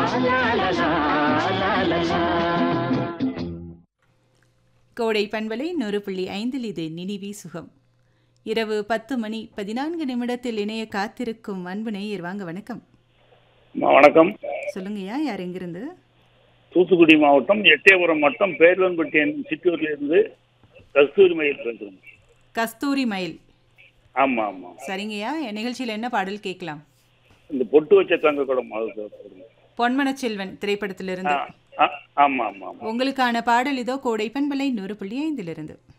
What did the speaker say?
கோடை பண்பலை நூறு புள்ளி ஐந்தில் இது நினிவி சுகம் இரவு பத்து மணி பதினான்கு நிமிடத்தில் இணைய காத்திருக்கும் அன்பு நேயர் வாங்க வணக்கம் அம்மா, வணக்கம் சொல்லுங்கய்யா யார் எங்கிருந்து தூத்துக்குடி மாவட்டம் எட்டயபுரம் வட்டம் பேர்லன்பட்டி என்னும் சிற்றூர்ல இருந்து கஸ்தூரி மயில் பேசுறேன் கஸ்தூரி மயில் ஆமா ஆமா சரிங்கய்யா என் நிகழ்ச்சியில் என்ன பாடல் கேட்கலாம் இந்த பொட்டு வச்ச தங்க குடம் அது சொல்றேன். பொன்மனச்செல்வன் திரைப்படத்திலிருந்து ஆ, ஆ, ஆமா ஆமா ஆமா உங்களுக்கான பாடல் இதோ கோடை பண்பலை நூறு புள்ளி ஐந்திலிருந்து